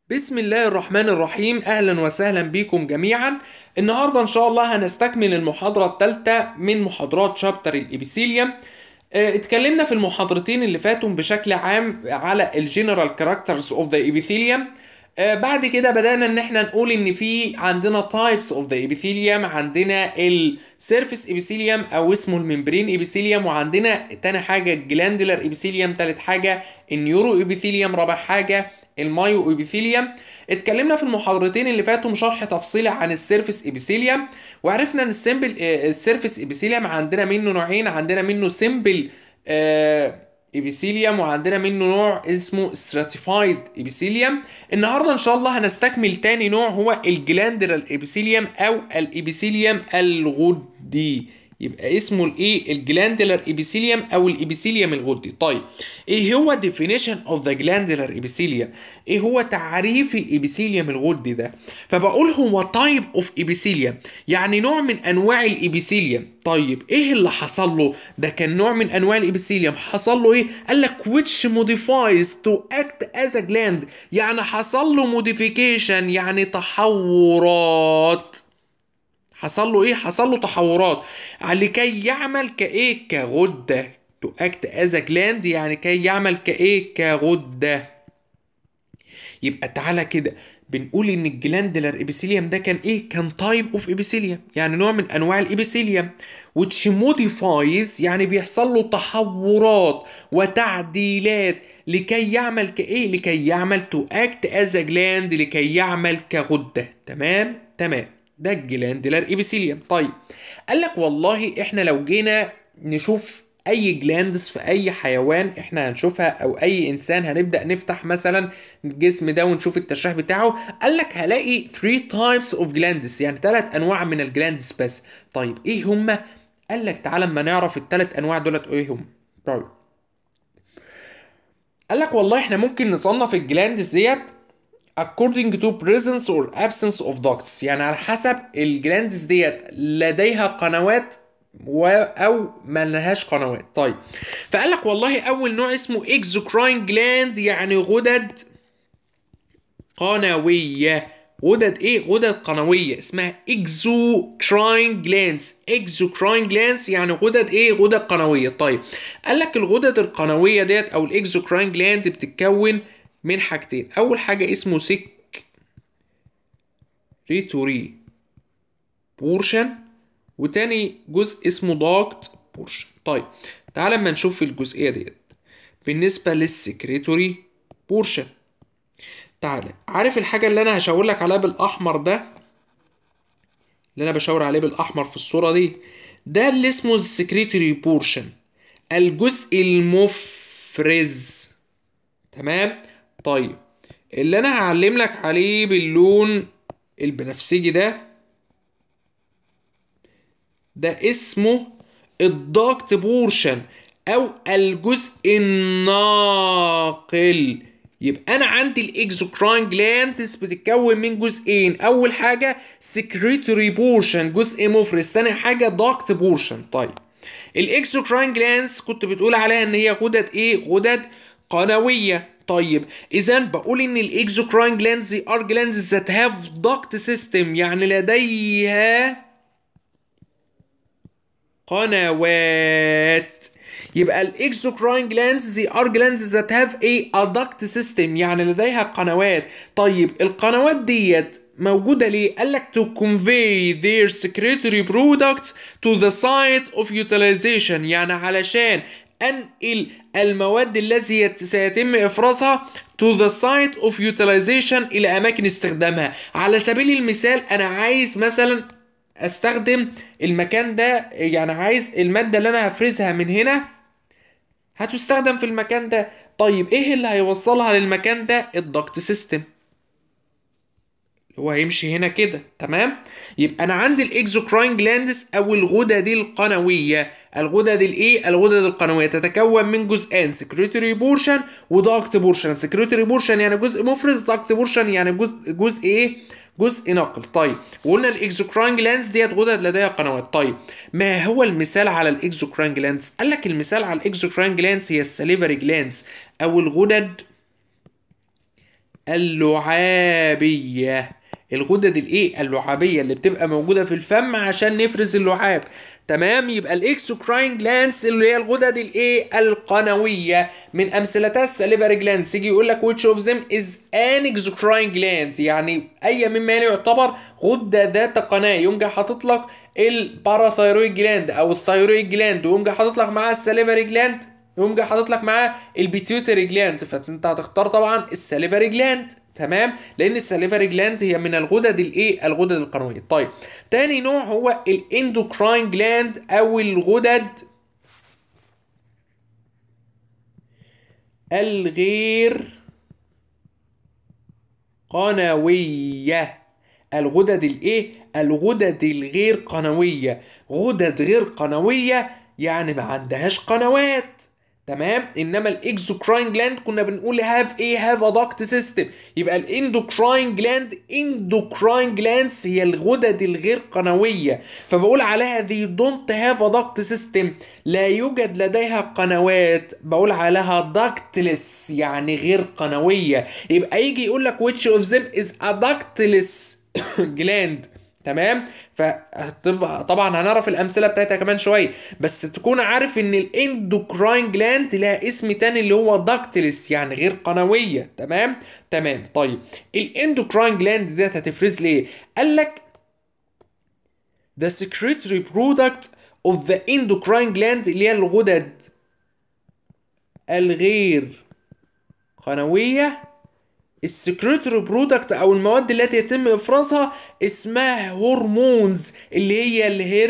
بسم الله الرحمن الرحيم اهلا وسهلا بكم جميعا النهارده ان شاء الله هنستكمل المحاضره الثالثه من محاضرات شابتر الابيثيليوم اه، اتكلمنا في المحاضرتين اللي فاتوا بشكل عام على الجنرال كاركترز اوف ذا ابيثيليوم بعد كده بدأنا ان احنا نقول ان في عندنا تايبس اوف ذا ابيثيليوم عندنا السيرفيس ابيثيليوم او اسمه الممبرين ابيثيليوم وعندنا تاني حاجه الجلاندولار ابيثيليوم تالت حاجه النيورو ابيثيليوم رابع حاجه المايو ابيثيليوم اتكلمنا في المحاضرتين اللي فاتوا شرح تفصيلي عن السيرفيس ابيثيليوم وعرفنا ان السيمبل السيرفيس ابيثيليوم عندنا منه نوعين عندنا منه سيمبل ابيثيليوم وعندنا منه نوع اسمه stratified ابيثيليوم النهارده ان شاء الله هنستكمل تاني نوع هو الجلاندرال ابيثيليوم او الابيثيليوم الغدي يبقى اسمه الايه الجلاندولار ابيثيليوم او الابيثيليوم الغدي طيب ايه هو definition of the glandular epithelium ايه هو تعريف الابيثيليوم الغدي ده فبقول هو type of epithelium يعني نوع من انواع الابيثيليوم طيب ايه اللي حصل له ده كان نوع من انواع الابيثيليوم حصل له ايه قال لك which modifies to act as a gland يعني حصل له modification يعني تحورات حصل له ايه حصل له تحورات لكي يعمل كايه كغده to act as a gland يعني كي يعمل كايه كغده يبقى تعالى كده بنقول ان الجلاندولار ابيثيليوم ده كان ايه كان تايب اوف ابيثيليوم يعني نوع من انواع الابيثيليوم which modifies يعني بيحصل له تحورات وتعديلات لكي يعمل كايه لكي يعمل to act as a gland لكي يعمل كغده تمام تمام ده الجلاندولار ابيثيليوم طيب قال لك والله احنا لو جينا نشوف اي جلاندز في اي حيوان احنا هنشوفها او اي انسان هنبدا نفتح مثلا الجسم ده ونشوف التشريح بتاعه قال لك هلاقي 3 types of glands يعني ثلاث انواع من الجلاندز بس طيب ايه هما قال لك تعالى اما نعرف الثلاث انواع دولت ايه هم طيب قال لك والله احنا ممكن نصنف الجلاندز ديت according to presence or absence of ducts يعني على حسب الجلاندز ديت لديها قنوات و او ما لهاش قنوات طيب فقال لك والله اول نوع اسمه exocrine gland يعني غدد قنويه غدد ايه غدد قنويه اسمها exocrine glands exocrine glands يعني غدد ايه غدد قنويه طيب قال لك الغدد القنويه ديت او الاكزوكراين جلاند بتتكون من حاجتين اول حاجه اسمه سك ريتوري بورشن وتاني جزء اسمه ضاغط بورشن طيب تعال اما نشوف الجزئيه ديت بالنسبه للسكريتوري بورشن تعالى عارف الحاجه اللي انا هشاور لك عليها بالاحمر ده اللي انا بشاور عليه بالاحمر في الصوره دي ده اللي اسمه السكريتوري بورشن الجزء المفرز تمام طيب اللي انا هعلم لك عليه باللون البنفسجي ده ده اسمه الضغط بورشن او الجزء الناقل يبقى انا عندي الاكزوكراين جلانتس بتتكون من جزئين اول حاجه سكريتوري بورشن جزء مفرز تاني حاجه ضغط بورشن طيب الاكزوكراين جلانس كنت بتقول عليها ان هي غدد ايه غدد قنويه طيب اذا بقول ان الاكزوكراين جلاندز ار جلاندز ذات هاف duct سيستم يعني لديها قنوات يبقى الاكزوكراين جلاندز زي ار جلاندز ذات هاف ايه ا duct سيستم يعني لديها قنوات طيب القنوات ديت موجودة ليه؟ قال لك to convey their secretory products to the site of utilization يعني علشان انقل المواد التي سيتم افرازها to the site of utilization الى اماكن استخدامها على سبيل المثال انا عايز مثلا استخدم المكان ده يعني عايز المادة اللي انا هفرزها من هنا هتستخدم في المكان ده طيب ايه اللي هيوصلها للمكان ده الضغط سيستم هو هيمشي هنا كده تمام يبقى انا عندي الاكزوكراين جلاندس او الغدد القنويه الغدد الايه الغدد القنويه تتكون من جزئين سكريتوري بورشن وضغط بورشن سكريتوري بورشن يعني جزء مفرز ضغط بورشن يعني جزء جزء ايه جزء ناقل طيب وقلنا الاكزوكراين جلاندز ديت غدد لديها قنوات طيب ما هو المثال على الاكزوكراين جلاندز قال لك المثال على الاكزوكراين جلاندز هي السليفري جلاندز او الغدد اللعابية الغدد الايه اللعابية اللي بتبقى موجودة في الفم عشان نفرز اللعاب تمام يبقى الاكسوكراين جلانس اللي هي الغدد الايه القنويه من امثلتها السليفري جلانس يجي يقول لك which of them is an exocrine gland يعني اي مما يعتبر غده ذات قناه يقوم جاي حاطط لك الباراثايرويد جلاند او الثايرويد جلاند ويقوم جاي حاطط لك معاها السليفري جلاند يقوم جاي حاطط لك معاه البيتيوتري جلاند فانت هتختار طبعا السليفري جلاند تمام لان السليفري جلاند هي من الغدد الايه الغدد القنويه طيب تاني نوع هو الاندوكراين جلاند او الغدد الغير قنويه الغدد الايه الغدد الغير قنويه غدد غير قنويه يعني ما عندهاش قنوات تمام انما الاكزوكراين جلاند كنا بنقول هاف ايه هاف ا داكت سيستم يبقى الاندوكراين جلاند اندوكراين جلاندز هي الغدد الغير قنويه فبقول عليها دي دونت هاف ا داكت سيستم لا يوجد لديها قنوات بقول عليها داكتلس يعني غير قنويه يبقى يجي يقول لك which of them is a ductless gland تمام فطبعا هنعرف الامثله بتاعتها كمان شويه بس تكون عارف ان الاندوكراين جلاند لها اسم تاني اللي هو داكتلس يعني غير قنويه تمام تمام طيب الاندوكراين جلاند ديت هتفرز لي ايه قال لك the secretory product of the endocrine gland اللي هي الغدد الغير قنويه السكريتوري برودكت او المواد التي يتم افرازها اسمها هرمونز اللي هي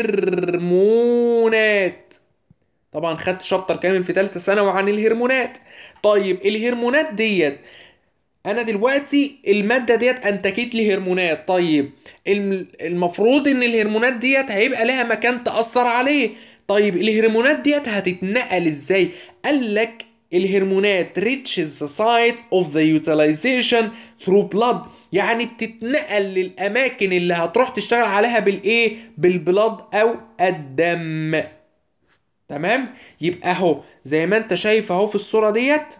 الهرمونات طبعا خدت شابتر كامل في ثالثه ثانوي عن الهرمونات طيب الهرمونات ديت انا دلوقتي الماده ديت انتجت لي هرمونات طيب المفروض ان الهرمونات ديت هيبقى لها مكان تاثر عليه طيب الهرمونات ديت هتتنقل ازاي قال لك الهرمونات reaches the site of the utilization through blood يعني بتتنقل للأماكن اللي هتروح تشتغل عليها بالإيه؟ بالبلاد أو الدم تمام؟ يبقى أهو زي ما أنت شايف أهو في الصورة ديت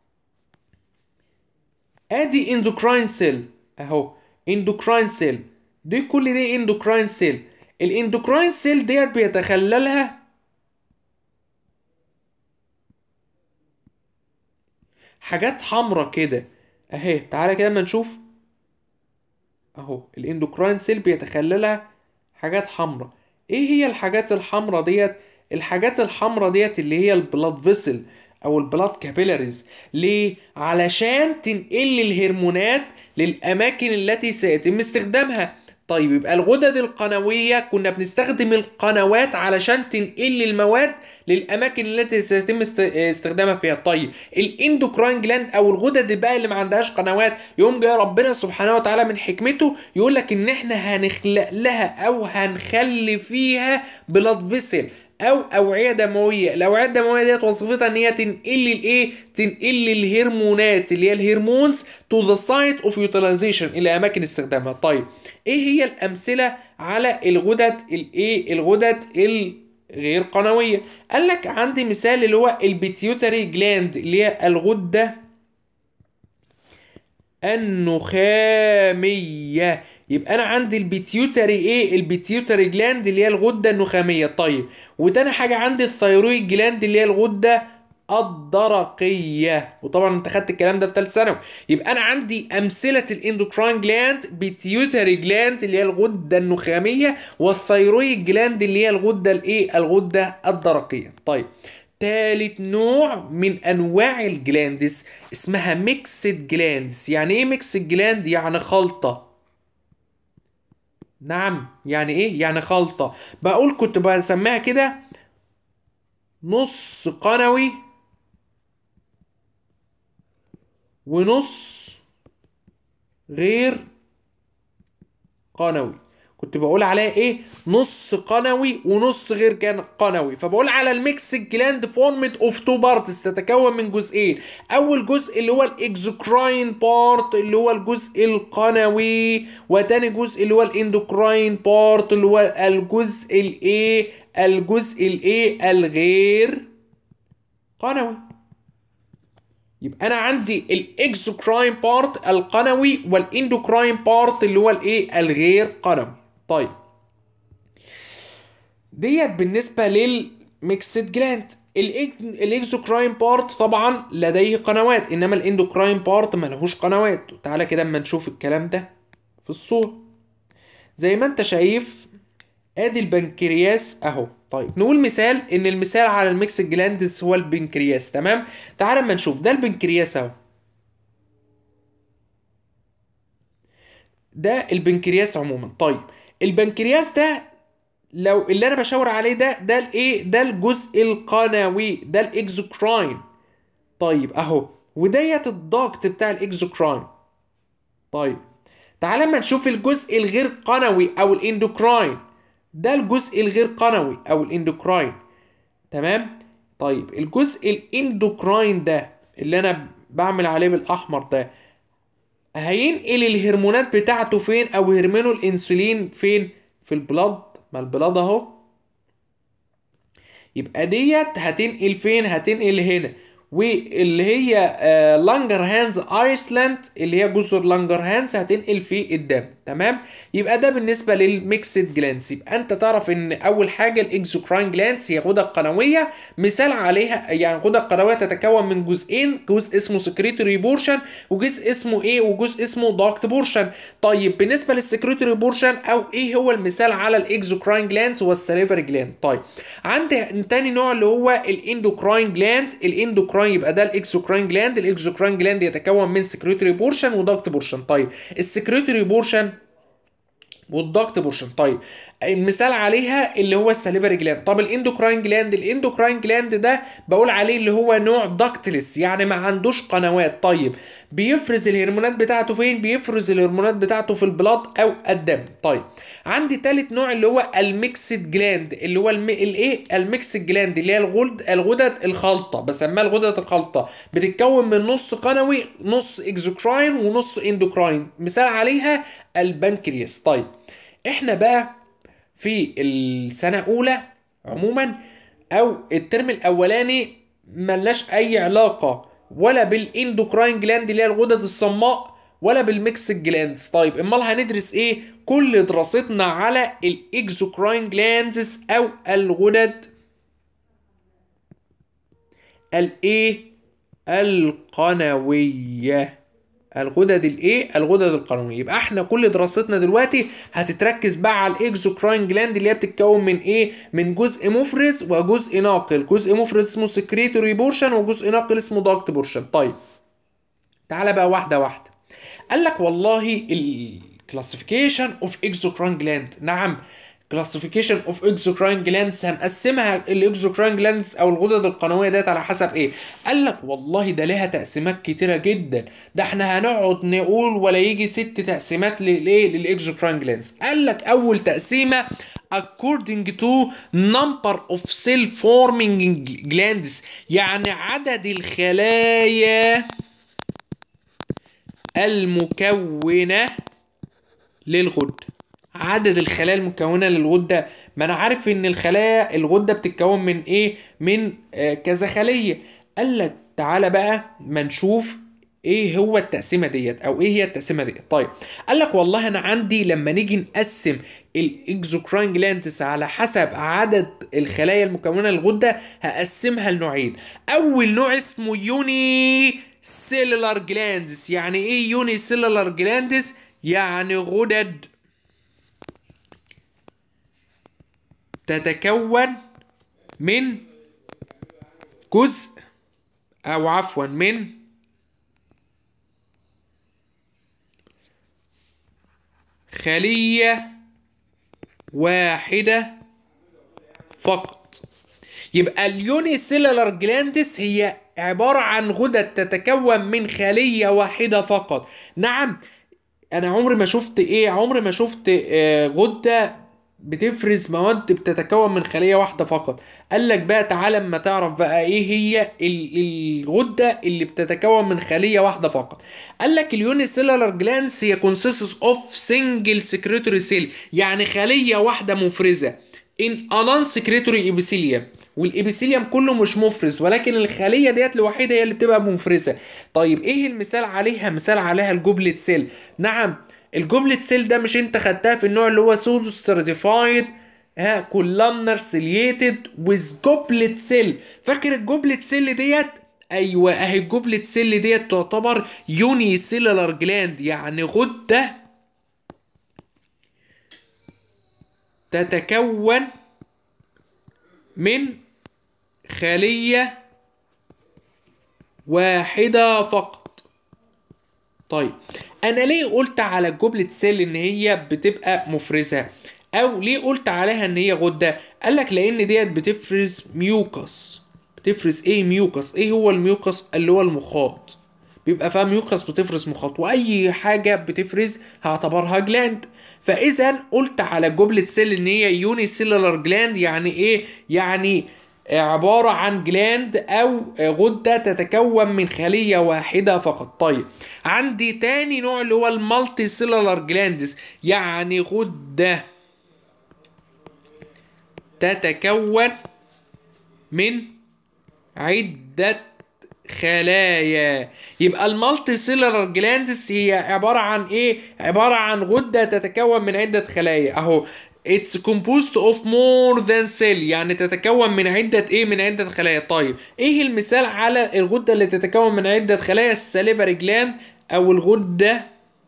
أدي اندوكراين سيل أهو اندوكراين سيل دي كل دي اندوكراين سيل الاندوكراين سيل ديت بيتخللها حاجات حمرا كده اهي تعالى كده اما نشوف اهو الاندوكراين سيل بيتخللها حاجات حمرا ايه هي الحاجات الحمرا ديت الحاجات الحمرا ديت اللي هي البلاد فيسل او البلاد كابيلاريز ليه علشان تنقل الهرمونات للاماكن التي سيتم استخدامها طيب يبقى الغدد القنوية كنا بنستخدم القنوات علشان تنقل المواد للأماكن التي سيتم استخدامها فيها طيب الاندوكراين جلاند أو الغدد بقى اللي ما عندهاش قنوات يقوم جاي ربنا سبحانه وتعالى من حكمته يقول لك إن إحنا هنخلق لها أو هنخلي فيها بلاد فيسل او اوعيه دمويه الاوعيه الدمويه ديت وظيفتها ان هي تنقل الايه تنقل الهرمونات اللي هي الهرمونز تو ذا سايت اوف يوتيلايزيشن الى اماكن استخدامها طيب ايه هي الامثله على الغدد الايه الغدد الغير قنويه قال لك عندي مثال اللي هو البيتيوتري جلاند اللي هي الغده النخاميه يبقى انا عندي البيتيوتري ايه البيتيوتري جلاند اللي هي الغده النخاميه طيب وتاني حاجه عندي الثيرويد جلاند اللي هي الغده الدرقيه وطبعا انت خدت الكلام ده في ثالث ثانوي يبقى انا عندي امثله الاندوكراين جلاند بيتيوتري جلاند اللي هي الغده النخاميه والثيرويد جلاند اللي هي الغده الايه الغده الدرقيه طيب تالت نوع من انواع الجلاندس اسمها ميكسد جلاندس يعني ايه ميكسد جلاند يعني خلطه نعم يعني ايه يعني خلطة بقول كنت بسميها كده نص قنوي ونص غير قنوي كنت بقول عليها ايه نص قنوي ونص غير كان قنوي فبقول على الميكس جلاند فورمد اوف تو بارتس تتكون من جزئين اول جزء اللي هو الاكزوكراين بارت اللي هو الجزء القنوي وتاني جزء اللي هو الاندوكراين بارت اللي هو الجزء الايه الجزء الايه الغير قنوي يبقى انا عندي الاكزوكراين بارت القنوي والاندوكراين بارت اللي هو الايه الغير قنوي طيب ديت بالنسبه للميكسد جلاند الاكزوكراين بارت طبعا لديه قنوات انما الاندوكراين بارت ملهوش قنوات تعالى كده اما نشوف الكلام ده في الصوره زي ما انت شايف ادي البنكرياس اهو طيب نقول مثال ان المثال على الميكس جلاندز هو البنكرياس تمام تعال اما نشوف ده البنكرياس اهو ده البنكرياس عموما طيب البنكرياس ده لو اللي انا بشاور عليه ده ده الايه ده الجزء القنوي ده الاكزوكراين طيب اهو وديت الضغط بتاع الاكزوكراين طيب تعال اما نشوف الجزء الغير قنوي او الاندوكراين ده الجزء الغير قنوي او الاندوكراين تمام طيب الجزء الاندوكراين ده اللي انا بعمل عليه بالاحمر ده هينقل الهرمونات بتاعته فين او هرمونه الانسولين فين في البلاد ما البلاد اهو يبقى ديت هتنقل فين هتنقل هنا واللي هي لانجر هانز ايسلاند اللي هي جزر لانجر هانز هتنقل في الدم تمام يبقى ده بالنسبه للميكسد جلانس يبقى انت تعرف ان اول حاجه الاكزوكراين جلانس هي غده قنويه مثال عليها يعني غده قنويه تتكون من جزئين جزء اسمه سكريتوري بورشن وجزء اسمه ايه وجزء اسمه داكت بورشن طيب بالنسبه للسكريتوري بورشن او ايه هو المثال على الاكزوكراين جلانس هو السليفري جلاند طيب عندي تاني نوع اللي هو الاندوكراين جلاند الاندوكراين يبقى ده الاكزوكراين جلاند الاكزوكراين جلاند يتكون من سكريتوري بورشن وداكت بورشن طيب السكريتوري بورشن والضغط بورشن طيب المثال عليها اللي هو السليفري جلاند طب الاندوكراين جلاند الاندوكراين جلاند ده بقول عليه اللي هو نوع داكتلس يعني ما عندوش قنوات طيب بيفرز الهرمونات بتاعته فين بيفرز الهرمونات بتاعته في البلاد او الدم طيب عندي تالت نوع اللي هو الميكسد جلاند اللي هو الم... الايه الميكسد جلاند اللي هي الغدد الغدد الخلطه بسميها الغدد الخلطه بتتكون من نص قنوي نص اكزوكراين ونص اندوكراين مثال عليها البنكرياس طيب احنا بقى في السنه اولى عموما او الترم الاولاني ملناش اي علاقه ولا بالاندوكراين جلاند اللي هي الغدد الصماء ولا بالميكس جلاندز طيب امال هندرس ايه كل دراستنا على الاكزوكراين جلاندز او الغدد الايه القنويه الغدد الايه الغدد القنويه يبقى احنا كل دراستنا دلوقتي هتتركز بقى على الاكزوكراين جلاند اللي هي بتتكون من ايه من جزء مفرز وجزء ناقل جزء مفرز اسمه سكريتوري بورشن وجزء ناقل اسمه داكت بورشن طيب تعالى بقى واحده واحده قال لك والله الكلاسيفيكيشن اوف اكزوكراين جلاند نعم كلاسيفيكيشن اوف اكزوكراين جلاندز هنقسمها الاكزوكراين جلاندز او الغدد القنويه ديت على حسب ايه قال لك والله ده ليها تقسيمات كتيره جدا ده احنا هنقعد نقول ولا يجي ست تقسيمات للايه للاكزوكراين جلاندز قال لك اول تقسيمه according to number of cell forming glands يعني عدد الخلايا المكونه للغده عدد الخلايا المكونه للغده ما انا عارف ان الخلايا الغده بتتكون من ايه من آه كذا خليه قال لك تعالى بقى ما نشوف ايه هو التقسيمه ديت او ايه هي التقسيمه ديت طيب قال لك والله انا عندي لما نيجي نقسم الاكزوكراين جلاندس على حسب عدد الخلايا المكونه للغده هقسمها لنوعين اول نوع اسمه يوني سيلولار جلاندس يعني ايه يوني سيلولار جلاندس يعني غدد تتكون من جزء او عفوا من خلية واحدة فقط يبقى اليوني سيلولار جلاندس هي عبارة عن غدد تتكون من خلية واحدة فقط نعم انا عمري ما شفت ايه عمري ما شفت آه غدة بتفرز مواد بتتكون من خليه واحده فقط قال لك بقى تعالى اما تعرف بقى ايه هي الغده اللي بتتكون من خليه واحده فقط قال لك اليوني سيلولار جلانس هي كونسيستس اوف سنجل سكريتوري سيل يعني خليه واحده مفرزه in a non-secretory epithelium والابيثيليوم كله مش مفرز ولكن الخليه ديت لوحدها هي اللي بتبقى مفرزه طيب ايه المثال عليها مثال عليها الجوبلت سيل نعم الجوبلت سيل ده مش انت خدتها في النوع اللي هو سودو ستراتيفايد ها كولامنر سيليتد ويز جوبلت سيل فاكر الجوبلت سيل ديت ايوه اهي الجوبلت سيل ديت تعتبر يوني سيلولار جلاند يعني غده تتكون من خلية واحدة فقط طيب انا ليه قلت على الجوبلت سيل ان هي بتبقى مفرزة او ليه قلت عليها ان هي غدة قالك لان ديت بتفرز ميوكس بتفرز ايه ميوكس ايه هو الميوكس اللي هو المخاط بيبقى فيها ميوكس بتفرز مخاط واي حاجة بتفرز هعتبرها جلاند فاذا قلت على جملة سيل ان هي يوني سيلولار جلاند يعني ايه يعني عبارة عن جلاند او غدة تتكون من خلية واحدة فقط طيب عندي تاني نوع اللي هو المالتي سيلولار جلاندز يعني غدة تتكون من عدة خلايا يبقى المالتي سيلولار جلاندز هي عبارة عن ايه؟ عبارة عن غدة تتكون من عدة خلايا اهو It's composed of more than cell يعني تتكون من عدة ايه من عدة خلايا طيب ايه المثال على الغدة اللي تتكون من عدة خلايا السليفري جلاند او الغدة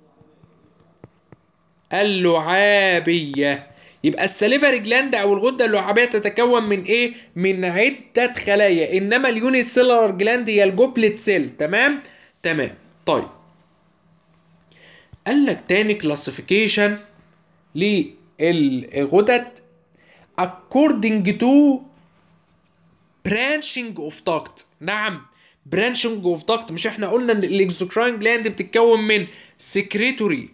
اللعابية يبقى السليفري جلاند او الغده اللعابيه تتكون من ايه من عده خلايا انما اليوني سيلولار جلاند هي الجوبلت سيل تمام تمام طيب قال لك تاني كلاسيفيكيشن للغدد according to branching of duct نعم branching of duct مش احنا قلنا ان الاكزوكراين جلاند بتتكون من secretory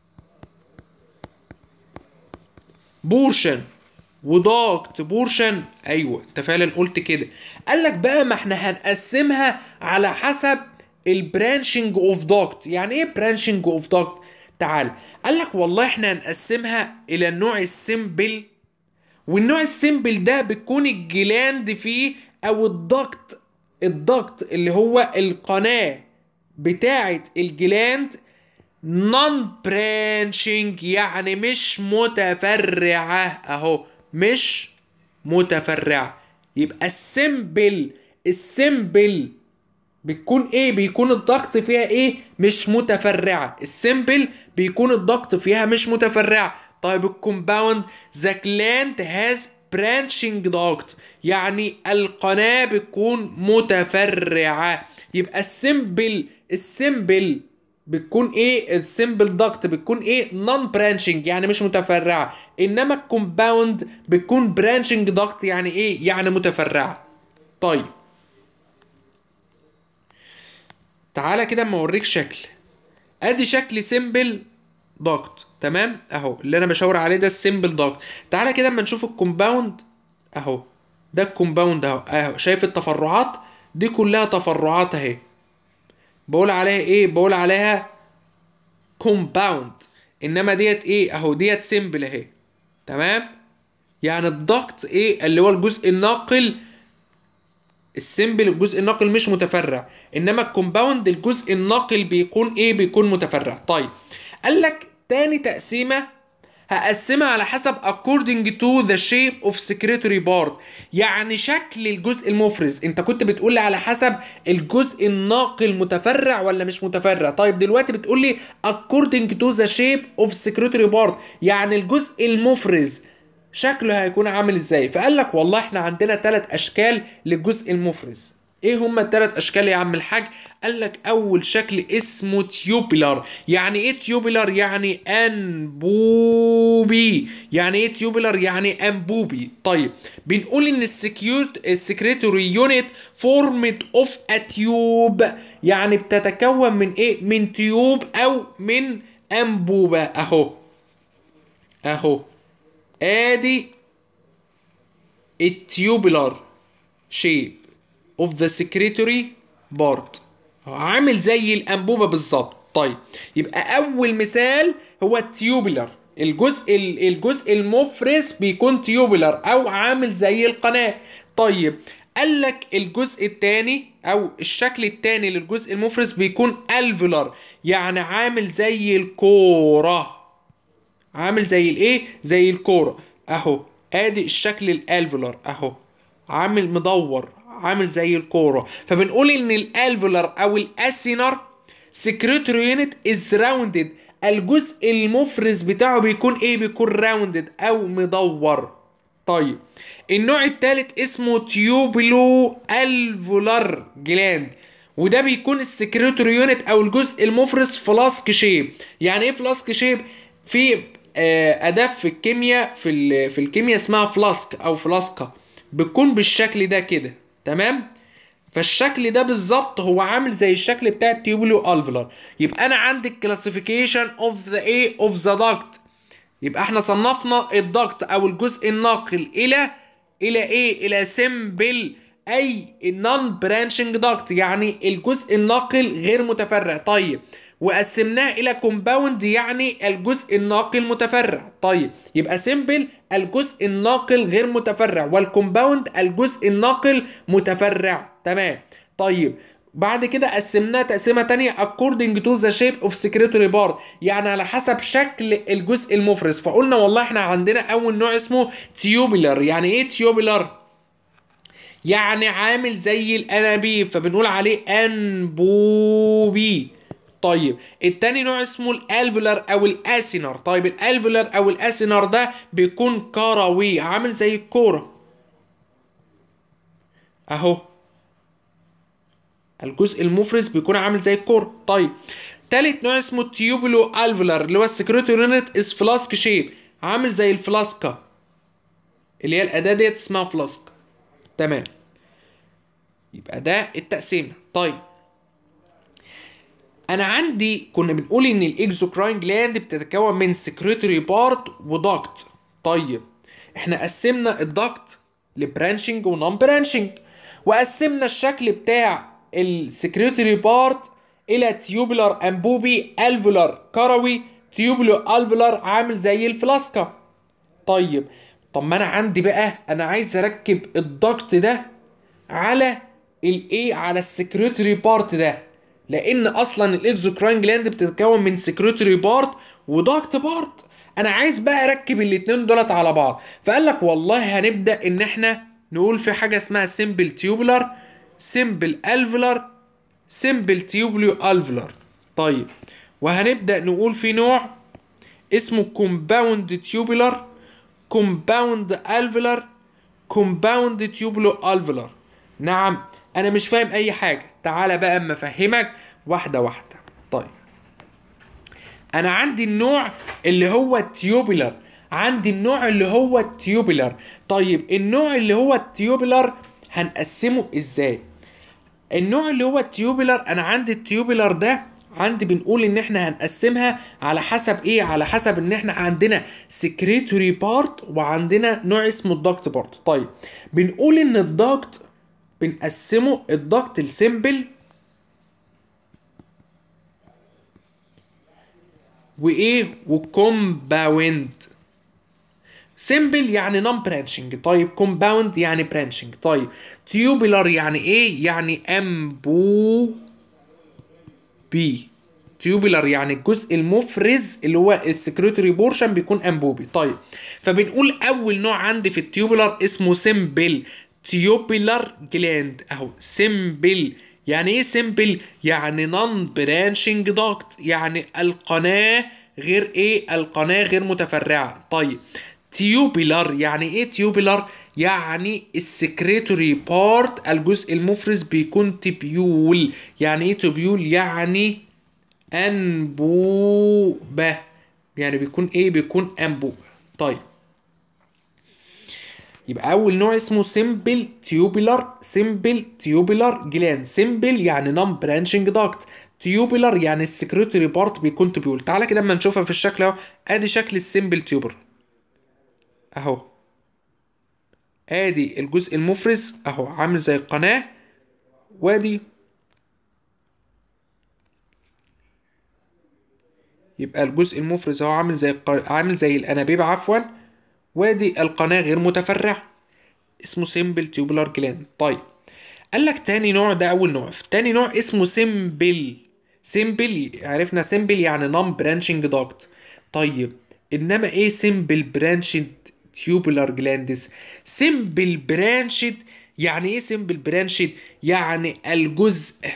بورشن وضغط بورشن ايوه انت فعلا قلت كده قال لك بقى ما احنا هنقسمها على حسب البرانشنج اوف دوكت يعني ايه برانشنج اوف دوكت تعال قال لك والله احنا هنقسمها الى النوع السيمبل والنوع السيمبل ده بتكون الجلاند فيه او الضغط الضغط اللي هو القناه بتاعه الجلاند نون برانشنج يعني مش متفرعة اهو مش متفرعة يبقى السيمبل السيمبل بتكون ايه بيكون الضغط فيها ايه مش متفرعة السيمبل بيكون الضغط فيها مش متفرعة طيب الكومباوند ذا جلاند هاز برانشنج ضغط يعني القناة بتكون متفرعة يبقى السيمبل السيمبل بتكون ايه السيمبل داكت بتكون ايه نون برانشنج يعني مش متفرعه انما الكومباوند بتكون برانشنج داكت يعني ايه يعني متفرعه طيب تعالى كده اما اوريك شكل ادي شكل سيمبل داكت تمام اهو اللي انا بشاور عليه ده السيمبل داكت تعالى كده اما نشوف الكومباوند اهو ده الكومباوند اهو اهو شايف التفرعات دي كلها تفرعات اهي بقول عليها ايه بقول عليها كومباوند انما ديت ايه اهو ديت سيمبل اهي تمام يعني الضغط ايه اللي هو الجزء الناقل السيمبل الجزء الناقل مش متفرع انما الكومباوند الجزء الناقل بيكون ايه بيكون متفرع طيب قال لك تاني تقسيمه هقسمها على حسب according to the shape of secretory part يعني شكل الجزء المفرز انت كنت بتقول لي على حسب الجزء الناقل متفرع ولا مش متفرع طيب دلوقتي بتقول لي according to the shape of secretory part يعني الجزء المفرز شكله هيكون عامل ازاي فقال لك والله احنا عندنا ثلاث اشكال للجزء المفرز ايه هما التلات اشكال يا عم الحاج قال لك اول شكل اسمه تيوبولار يعني ايه تيوبولار يعني انبوبي يعني ايه تيوبولار يعني انبوبي طيب بنقول ان السكيوت السكريتوري يونت فورمت اوف ا تيوب يعني بتتكون من ايه من تيوب او من انبوبه اهو اهو ادي التيوبولار شيب of the secretory part عامل زي الانبوبه بالظبط طيب يبقى اول مثال هو التيوبولار الجزء ال- الجزء المفرز بيكون تيوبولار او عامل زي القناه طيب قال لك الجزء الثاني او الشكل الثاني للجزء المفرز بيكون الفولار يعني عامل زي الكوره عامل زي الايه زي الكوره اهو ادي الشكل الالفولار اهو عامل مدور عامل زي الكوره فبنقول ان الالفولار او الاسينر سكريتوري يونت از راوندد الجزء المفرز بتاعه بيكون ايه بيكون راوندد او مدور طيب النوع الثالث اسمه تيوبلو الفولار جلاند وده بيكون السكريتوري يونت او الجزء المفرز فلاسك شيب يعني ايه فلاسك شيب في آه، اداه في الكيمياء في ال- في الكيمياء اسمها فلاسك او فلاسكه بتكون بالشكل ده كده تمام فالشكل ده بالظبط هو عامل زي الشكل بتاع التيوبولو الفولار يبقى انا عندي الكلاسيفيكيشن اوف ذا ايه اوف ذا داكت يبقى احنا صنفنا الضغط او الجزء الناقل الى الى ايه الى سيمبل اي نون برانشنج ضغط يعني الجزء الناقل غير متفرع طيب وقسمناه الى كومباوند يعني الجزء الناقل متفرع طيب يبقى سيمبل الجزء الناقل غير متفرع والكومباوند الجزء الناقل متفرع تمام طيب بعد كده قسمناها تقسيمه تانية according to the shape of secretory bar يعني على حسب شكل الجزء المفرز فقلنا والله احنا عندنا اول نوع اسمه tubular يعني ايه tubular يعني عامل زي الانابيب فبنقول عليه انبوبي طيب التاني نوع اسمه الالفولار او الاسينر طيب الالفولار او الاسينر ده بيكون كروي عامل زي الكوره اهو الجزء المفرز بيكون عامل زي الكوره طيب تالت نوع اسمه التيوبولو الفولار اللي هو السكريتوري يونت از فلاسك شيب عامل زي الفلاسكه اللي هي الاداه ديت اسمها فلاسك تمام يبقى ده التقسيمه طيب انا عندي كنا بنقول ان الاكزوكراين جلاند بتتكون من سكريتوري بارت وداكت طيب احنا قسمنا الداكت لبرانشنج ونون برانشنج وقسمنا الشكل بتاع السكريتوري بارت الى تيوبولار انبوبي الفولار كروي تيوبولو الفولار عامل زي الفلاسكه طيب طب ما انا عندي بقى انا عايز اركب الضغط ده على الايه على السكريتوري بارت ده لان اصلا الاكزوكراين جلاند بتتكون من سكريتوري بارت وضغط بارت انا عايز بقى اركب الاتنين دولت على بعض فقال لك والله هنبدا ان احنا نقول في حاجه اسمها سيمبل تيوبولار سيمبل الفولار سيمبل تيوبولو الفولار طيب وهنبدا نقول في نوع اسمه كومباوند تيوبولار كومباوند الفولار كومباوند تيوبولو الفولار نعم انا مش فاهم اي حاجه تعالى بقى اما افهمك واحده واحده طيب انا عندي النوع اللي هو التيوبولار عندي النوع اللي هو التيوبولار طيب النوع اللي هو التيوبولار هنقسمه ازاي النوع اللي هو التيوبولار انا عندي التيوبولار ده عندي بنقول ان احنا هنقسمها على حسب ايه على حسب ان احنا عندنا سكريتوري بارت وعندنا نوع اسمه الدكت بارت طيب بنقول ان الدكت بنقسمه الضغط السيمبل وايه وكومباوند سيمبل يعني نون برانشنج طيب كومباوند يعني برانشنج طيب تيوبولار يعني ايه يعني امبو بي تيوبولار يعني الجزء المفرز اللي هو السكريتوري بورشن بيكون انبوبي طيب فبنقول اول نوع عندي في التيوبولار اسمه سيمبل تيوبولار جلاند اهو سيمبل يعني ايه سيمبل يعني نون برانشنج داكت يعني القناه غير ايه القناه غير متفرعه طيب تيوبولار يعني ايه تيوبولار يعني السكريتوري بارت الجزء المفرز بيكون تبيول يعني ايه تبيول يعني انبوبه يعني بيكون ايه بيكون انبوبه طيب يبقى اول نوع اسمه سيمبل تيوبولار سيمبل تيوبولار جلاند سيمبل يعني نون برانشنج داكت تيوبولار يعني السكريتوري بارت بيكون تبيول تعالى كده اما نشوفها في الشكل اهو ادي شكل السيمبل تيوبر اهو ادي الجزء المفرز اهو عامل زي القناه وادي يبقى الجزء المفرز اهو عامل زي الق... عامل زي الانابيب عفوا وادي القناه غير متفرعه اسمه سيمبل تيوبولار جلاند طيب قال لك تاني نوع ده اول نوع تاني نوع اسمه سيمبل سيمبل عرفنا سيمبل يعني نون برانشنج داكت طيب انما ايه سيمبل برانشد تيوبولار جلاندس سيمبل برانشد يعني ايه سيمبل برانشد يعني الجزء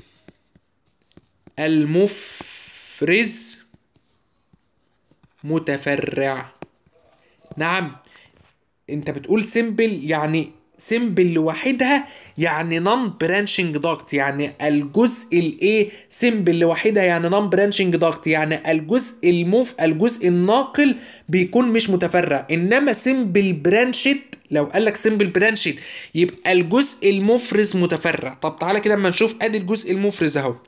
المفرز متفرع نعم انت بتقول سيمبل يعني سيمبل لوحدها يعني نون برانشنج داكت يعني الجزء الايه سيمبل لوحدها يعني نون برانشنج داكت يعني الجزء المف الجزء الناقل بيكون مش متفرع انما سيمبل برانشد لو قال لك سيمبل برانشد يبقى الجزء المفرز متفرع طب تعالى كده اما نشوف ادي الجزء المفرز اهو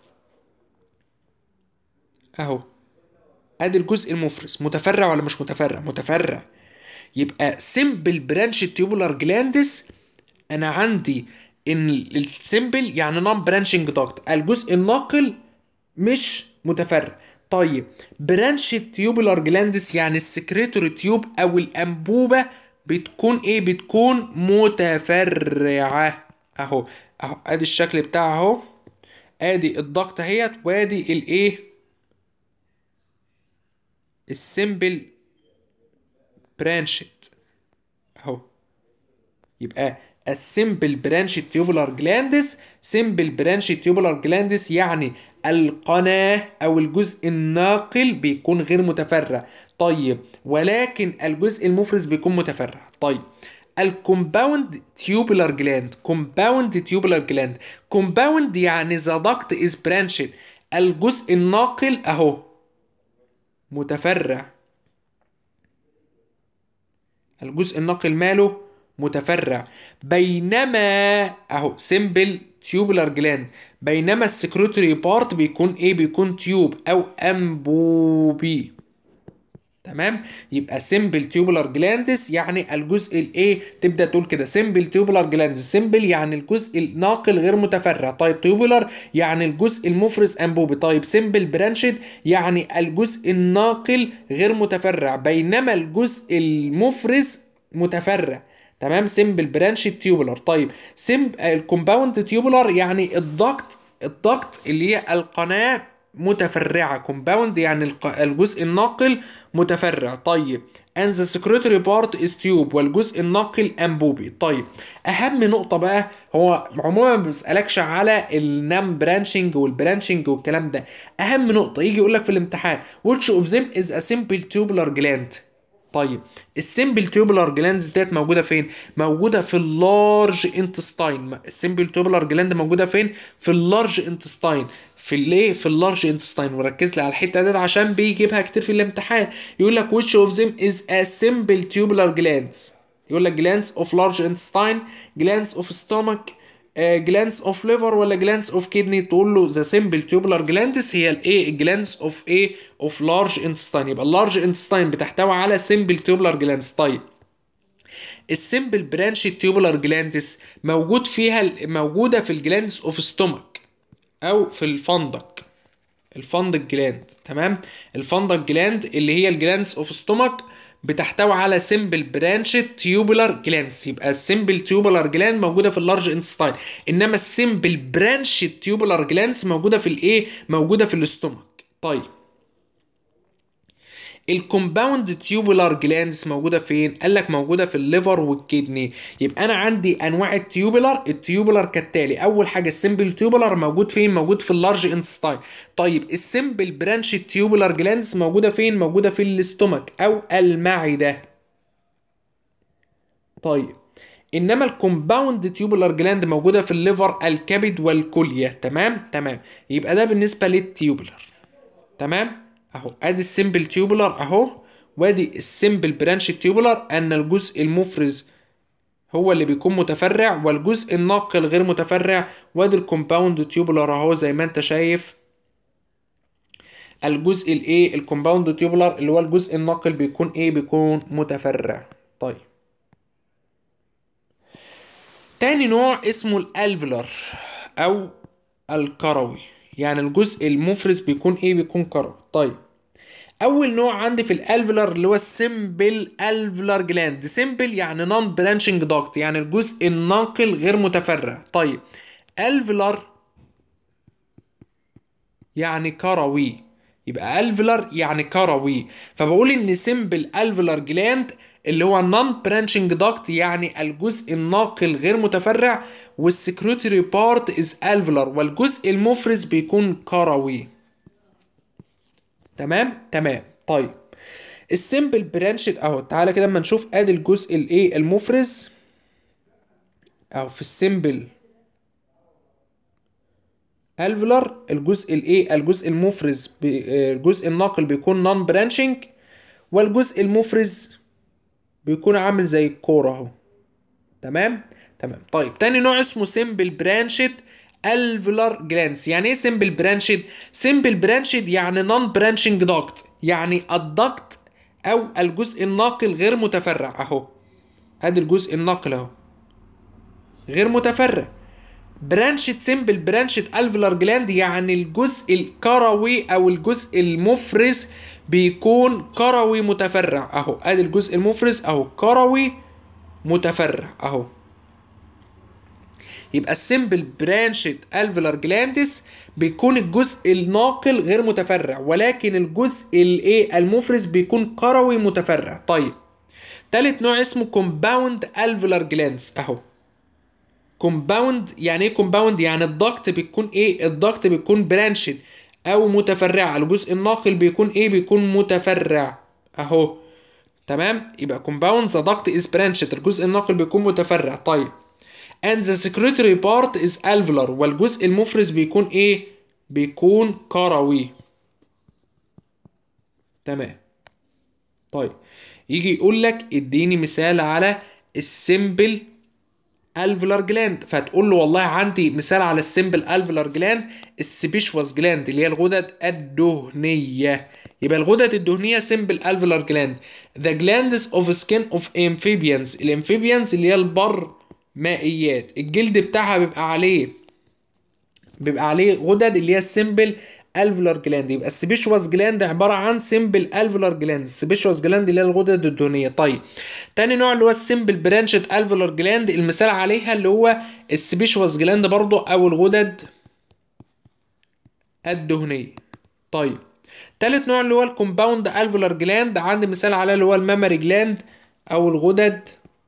اهو ادي الجزء المفرز متفرع ولا مش متفرع متفرع يبقى سيمبل برانش تيوبولار جلاندس انا عندي ان السيمبل يعني نون برانشنج داكت الجزء الناقل مش متفرع طيب برانش تيوبولار جلاندس يعني السكريتوري تيوب او الانبوبه بتكون ايه بتكون متفرعه اهو اهو ادي الشكل بتاعها اهو ادي الضغط اهيت وادي الايه السيمبل برانشد اهو يبقى السيمبل برانش تيوبولار جلاندس سيمبل برانش تيوبولار جلاندس يعني القناة أو الجزء الناقل بيكون غير متفرع طيب ولكن الجزء المفرز بيكون متفرع طيب الكومباوند تيوبولار جلاند كومباوند تيوبولار جلاند كومباوند يعني ذا داكت از برانشد الجزء الناقل اهو متفرع الجزء الناقل ماله متفرع بينما اهو سيمبل تيوبولار جلاند بينما السكروتري بارت بيكون ايه بيكون تيوب او انبوبي تمام يبقى سيمبل تيوبولار جلاندس يعني الجزء الايه تبدا تقول كده سيمبل تيوبولار جلاندس سيمبل يعني الجزء الناقل غير متفرع طيب تيوبولار يعني الجزء المفرز انبوبي طيب سيمبل برانشد يعني الجزء الناقل غير متفرع بينما الجزء المفرز متفرع تمام سيمبل برانشد تيوبولار طيب سيم الكومباوند تيوبولار يعني الضغط الضغط اللي هي القناه متفرعة كومباوند يعني الجزء الناقل متفرع طيب and the secretory part is tube والجزء الناقل انبوبي طيب اهم نقطة بقى هو عموما ما بيسألكش على النام برانشنج والبرانشنج والكلام ده اهم نقطة يجي يقول لك في الامتحان which of them is a simple tubular gland طيب السمبل تيوبولار جلاندز ديت موجوده فين موجوده في اللارج انتستاين السمبل تيوبولار جلاند موجوده فين في اللارج انتستاين في الايه في اللارج انتستاين وركز لي على الحته ديت عشان بيجيبها كتير في الامتحان يقول لك which of them is a simple tubular glands يقول لك glands of large intestine glands of stomach جلانس اوف ليفر ولا جلانس اوف كدني تقول له ذا سمبل تيوبولار جلاندس هي الايه الجلانس اوف ايه اوف لارج انتستاين يبقى اللارج انتستاين بتحتوي على سمبل تيوبولار جلاندس طيب السمبل برانش تيوبولار جلاندس موجود فيها موجوده في الجلاندس اوف ستومك او في الفندق الفندق جلاند تمام الفندق جلاند اللي هي الجلاندس اوف ستومك بتحتوي على سمبل برانش تيوبولار جلاندز يبقى السمبل تيوبولار جلاند موجوده في اللارج انتستاين انما السمبل برانش تيوبولار جلاندز موجوده في الايه موجوده في الاستومك طيب الكومباوند تيوبولار جلاندز موجوده فين قال لك موجوده في الليفر والكدني يبقى انا عندي انواع التيوبولار التيوبولار كالتالي اول حاجه السمبل تيوبولار موجود فين موجود في اللارج انتستاين طيب السمبل برانش تيوبولار جلاندز موجوده فين موجوده في الاستومك او المعده طيب انما الكومباوند تيوبولار جلاند موجوده في الليفر الكبد والكليه تمام تمام يبقى ده بالنسبه للتيوبولار تمام اهو ادي السمبل تيوبولار اهو وادي السمبل برانش تيوبولار ان الجزء المفرز هو اللي بيكون متفرع والجزء الناقل غير متفرع وادي الكومباوند تيوبولار اهو زي ما انت شايف الجزء الايه الكومباوند تيوبولار اللي هو الجزء الناقل بيكون ايه بيكون متفرع طيب تاني نوع اسمه الالفلر او الكروي يعني الجزء المفرز بيكون ايه بيكون كروي طيب اول نوع عندي في الالفلر اللي هو السمبل الفلر جلاند سمبل يعني نون برانشنج داكت يعني الجزء الناقل غير متفرع طيب الفلر يعني كروي يبقى الفلر يعني كروي فبقول ان سمبل الفلر جلاند اللي هو نون برانشنج داكت يعني الجزء الناقل غير متفرع والسكريتوري بارت از الفلر والجزء المفرز بيكون كروي تمام تمام طيب السمبل برانشد اهو تعالى كده اما نشوف ادي الجزء الايه المفرز اهو في السمبل الفلر الجزء الايه الجزء المفرز الجزء الناقل بيكون نون برانشنج والجزء المفرز بيكون عامل زي الكوره اهو تمام تمام طيب تاني نوع اسمه سمبل برانشد الفلر جلانس يعني ايه سمبل برانشد سمبل برانشد يعني نون برانشنج داكت يعني الدكت او الجزء الناقل غير متفرع اهو ادي الجزء الناقل اهو غير متفرع برانشد سمبل برانشد الفلر جلاند يعني الجزء الكروي او الجزء المفرز بيكون كروي متفرع اهو ادي الجزء المفرز اهو كروي متفرع اهو يبقى السمبل برانشد الفلر جلاندس بيكون الجزء الناقل غير متفرع ولكن الجزء الايه المفرز بيكون كروي متفرع طيب تالت نوع اسمه كومباوند الفلر جلاندس اهو كومباوند يعني ايه كومباوند يعني الضغط بيكون ايه الضغط بيكون برانشد او متفرع الجزء الناقل بيكون ايه بيكون متفرع اهو تمام يبقى كومباوند ذا duct is branched الجزء الناقل بيكون متفرع طيب and the secretory part is alveolar والجزء المفرز بيكون ايه بيكون كروي تمام طيب يجي يقول لك اديني مثال على السمبل الفلر جلاند فتقول له والله عندي مثال على السمبل الفلر جلاند السبيشواس جلاند اللي هي الغدد الدهنيه يبقى الغدد الدهنيه سمبل الفلر جلاند the glands of skin of amphibians الامفيبيانز اللي هي البر مائيات الجلد بتاعها بيبقى عليه بيبقى عليه غدد اللي هي السمبل الفلر جلاند يبقى السبيشواس جلاند عباره عن سمبل الفلر جلاند السبيشواس جلاند اللي هي الغدد الدهنيه طيب تاني نوع اللي هو السمبل برانشد الفلر جلاند المثال عليها اللي هو السبيشواس جلاند برضو او الغدد الدهنيه طيب تالت نوع اللي هو الكومباوند الفلر جلاند عندي مثال عليه اللي هو المامري جلاند او الغدد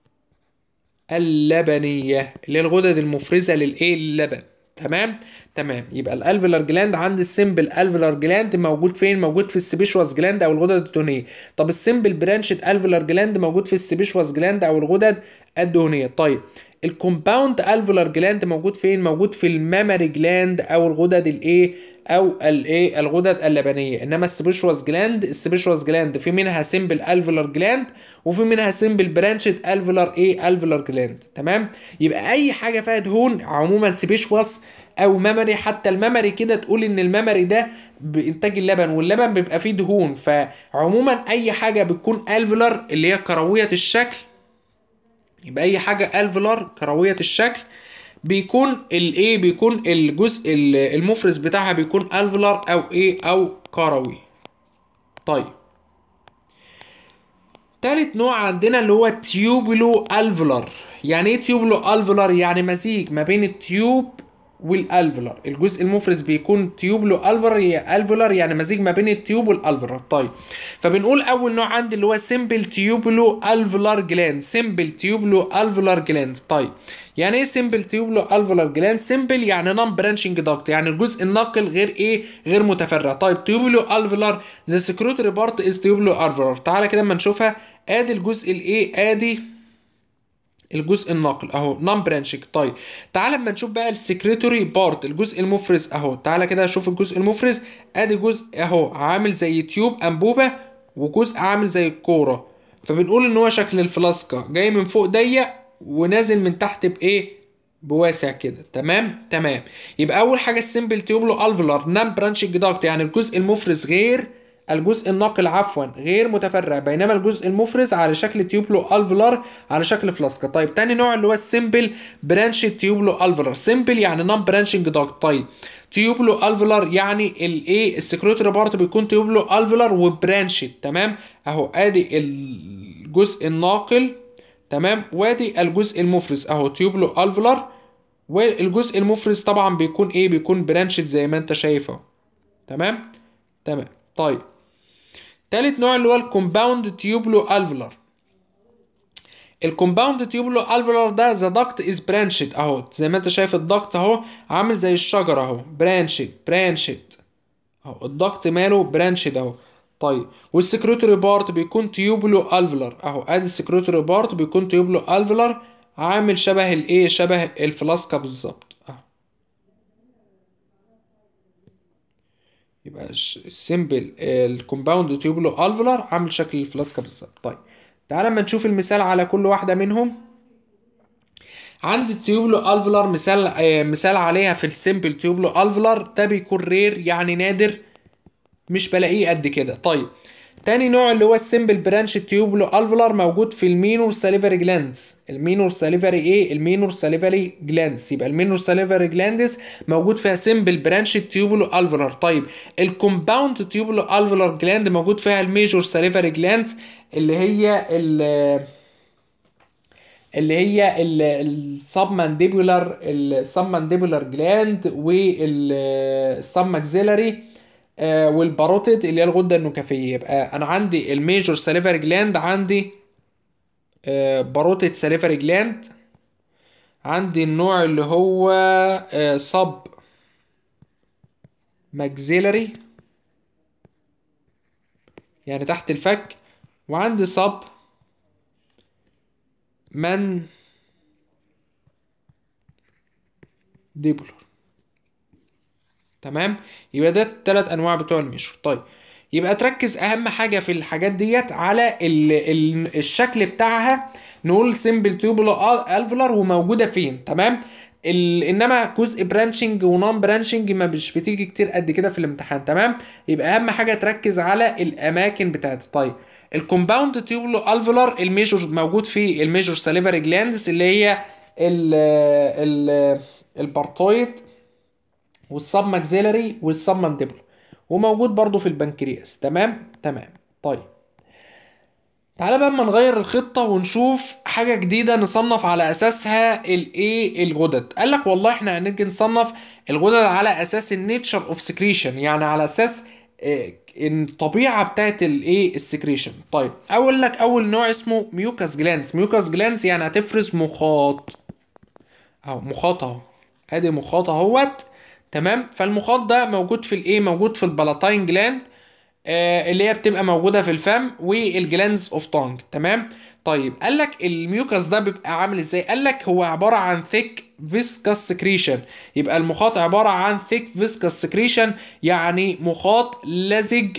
اللبنيه اللي هي الغدد المفرزه للايه اللبن تمام تمام يبقى الالفلر جلاند عند السمبل الفلر جلاند موجود فين موجود في السبيشواس جلاند او الغدد الدهنيه طب السمبل برانشد الفلر جلاند موجود في السبيشواس جلاند او الغدد الدهنيه طيب الكومباوند الفلر جلاند موجود فين موجود في المامري جلاند او الغدد الايه او الايه الغدد اللبنيه انما السبيشواس جلاند السبيشواس جلاند في منها سمبل الفلر جلاند وفي منها سمبل برانشد الفلر ايه الفلر جلاند تمام يبقى اي حاجه فيها دهون عموما سبيشواس او ميموري حتى الميموري كده تقول ان الميموري ده بانتاج اللبن واللبن بيبقى فيه دهون فعموما اي حاجه بتكون الفلر اللي هي كرويه الشكل يبقى اي حاجه الفلر كرويه الشكل بيكون الايه بيكون الجزء المفرز بتاعها بيكون الفلر او ايه او كروي طيب تالت نوع عندنا اللي هو تيوبولو الفلر يعني ايه تيوبولو الفلر يعني مزيج ما بين التيوب والالفلر الجزء المفرز بيكون تيوبلو الفر الفولر يعني مزيج ما بين التيوب والالفلر طيب فبنقول اول نوع عندي اللي هو سمبل تيوبلو الفلر جلاند سمبل تيوبلو الفلر جلاند طيب يعني ايه سمبل تيوبلو الفلر جلاند سمبل يعني نون برانشنج داكت يعني الجزء الناقل غير ايه غير متفرع طيب تيوبلو الفلر ذا سكروتري بارت از تيوبلو الفلر تعالى كده اما نشوفها ادي الجزء الايه ادي الجزء الناقل اهو نون برانشنج طيب تعالى اما نشوف بقى السكريتوري بارت الجزء المفرز اهو تعالى كده اشوف الجزء المفرز ادي جزء اهو عامل زي تيوب انبوبه وجزء عامل زي الكوره فبنقول ان هو شكل الفلاسكه جاي من فوق ضيق ونازل من تحت بايه بواسع كده تمام تمام يبقى اول حاجه السمبل تيوبلو الفلر نان برانشنج داكت يعني الجزء المفرز غير الجزء الناقل عفوا غير متفرع بينما الجزء المفرز على شكل تيوبلو الفلر على شكل فلاسكه طيب تاني نوع اللي هو السمبل برانش تيوبلو الفلر سمبل يعني نون برانشنج داكت طيب تيوبلو الفولار يعني الايه السكريتوري بارت بيكون تيوبلو الفولار وبرانشد تمام اهو ادي الجزء الناقل تمام وادي الجزء المفرز اهو تيوبلو الفولار والجزء المفرز طبعا بيكون ايه بيكون برانشد زي ما انت شايف اهو تمام تمام طيب تالت نوع اللي هو الكومباوند تيوبلو الفولار الكومباوند تيوبلو الفولار ده ذا داكت از برانشد اهو زي ما انت شايف الدكت اهو عامل زي الشجره اهو برانشد برانشد اهو الدكت ماله برانشد اهو طيب والسكريتوري بارت بيكون تيوبلو الفولار اهو ادي السكريتوري بارت بيكون تيوبلو الفولار عامل شبه الايه شبه الفلاسكه بالظبط اهو يبقى السيمبل الكومباوند تيوبلو الفولار عامل شكل الفلاسكه بالظبط طيب تعال اما نشوف المثال على كل واحده منهم عندي التيوبلو الفولار مثال آه مثال عليها في السيمبل تيوبلو الفولار ده بيكون رير يعني نادر مش بلاقيه قد كده طيب تاني نوع اللي هو السيمبل برانش تيوبلو الفولار موجود في المينور ساليفري جلاندز المينور ساليفري ايه المينور ساليفري جلاندز يبقى المينور ساليفري جلاندز موجود فيها سيمبل برانش تيوبلو الفولار طيب الكومباوند تيوبلو الفولار جلاند موجود فيها الميجور ساليفري جلاند اللي هي ال اللي هي السبمانديبولار السبمانديبولار جلاند والسبماكسيلاري والباروتيد اللي هي الغده النكافيه يبقى انا عندي الميجور ساليفري جلاند عندي باروتيد ساليفري جلاند عندي النوع اللي هو سب ماكسيلاري يعني تحت الفك وعندي سب من ديبولر تمام يبقى ده التلات انواع بتوع الميشور طيب يبقى تركز اهم حاجه في الحاجات ديت على ال ال الشكل بتاعها نقول سيمبل تيوبولو الفولار وموجوده فين تمام انما جزء برانشنج ونون برانشنج ما مش بتيجي كتير قد كده في الامتحان تمام يبقى اهم حاجه تركز على الاماكن بتاعتها طيب الكومباوند تيوبولو الفولار الميجور موجود في الميجور ساليفري جلاندز اللي هي ال ال البارتويد والسب ماكسيلاري والسب مانديبل وموجود برضو في البنكرياس تمام تمام طيب تعالى بقى اما نغير الخطة ونشوف حاجة جديدة نصنف على أساسها الإيه الغدد قال لك والله إحنا هنيجي نصنف الغدد على أساس النيتشر أوف سكريشن يعني على أساس الطبيعة بتاعت الإيه السكريشن طيب أقول لك أول نوع اسمه ميوكاس جلانس ميوكاس جلانس يعني هتفرز مخاط أهو مخاط أهو أدي مخاط أهوت تمام فالمخاط ده موجود في الايه موجود في البلاتاين جلاند آه اللي هي بتبقى موجوده في الفم والجلاندز اوف تونج تمام طيب قال لك الميوكاس ده بيبقى عامل ازاي قال لك هو عباره عن ثيك فيسكاس سكريشن يبقى المخاط عباره عن ثيك فيسكاس سكريشن يعني مخاط لزج